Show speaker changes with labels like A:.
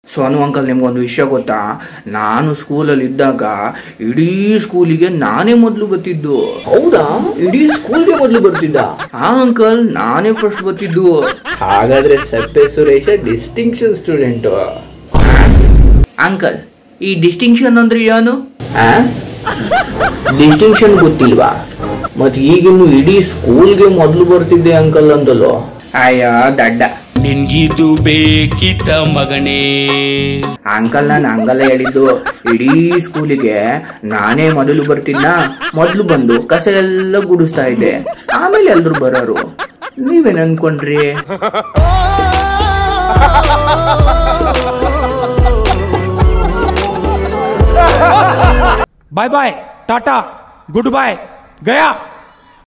A: Sonu uncle ನಿಮ್ಗೊಂದು ವಿಷಯ ಗೊತ್ತಾ ನಾನು ಸ್ಕೂಲಲ್ಲಿ ಇದ್ದಾಗ ಇಡೀ ಸ್ಕೂಲಿಗೆ ನಾನೇ ಮೊದಲು ಬರ್ತಿದ್ದು
B: ಹೌದಾ ಇಡೀ ಸ್ಕೂಲ್ಗೆ ಮೊದಲು ಬರ್ತಿದ್ದ
A: ಆ ಅಂಕಲ್ ನಾನೇ ಫಸ್ಟ್ ಬರ್ತಿದ್ದು
B: ಹಾಗಾದ್ರೆ ಸಪ್ಪೆ ಸುರೇಶ ಡಿಸ್ಟಿಂಕ್ಷನ್ ಸ್ಟೂಡೆಂಟ್
A: ಅಂಕಲ್ ಈ ಡಿಸ್ಟಿಂಕ್ಷನ್ ಅಂದ್ರೆ ಏನು
B: ಡಿಸ್ಟಿಂಕ್ಷನ್ ಗೊತ್ತಿಲ್ವಾ ಮತ್ ಈಗಿನ್ನು ಇಡೀ ಸ್ಕೂಲ್ಗೆ ಮೊದಲು ಬರ್ತಿದ್ದೆ ಅಂಕಲ್ ಅಂತಲೋ
A: ಅಯ್ಯ ದಡ್ಡ
C: ನಿನ್ಗಿದು ಬೇಕಿತ್ತ ಮಗನೇ
A: ಅಂಕಲ್ ನಾನು ಹಂಗಲ್ಲ ಹೇಳಿದ್ದು ಇಡೀ ಸ್ಕೂಲಿಗೆ ನಾನೇ ಮೊದಲು ಬರ್ತಿದ್ನ ಮೊದಲು ಬಂದು ಕಸ ಎಲ್ಲ ಗುಡಿಸ್ತಾ ಇದ್ದೆ ಆಮೇಲೆ ಎಲ್ರು ಬರೋರು ನೀವೇನ್ ಅನ್ಕೊಂಡ್ರಿ
D: bye bye tata goodbye गया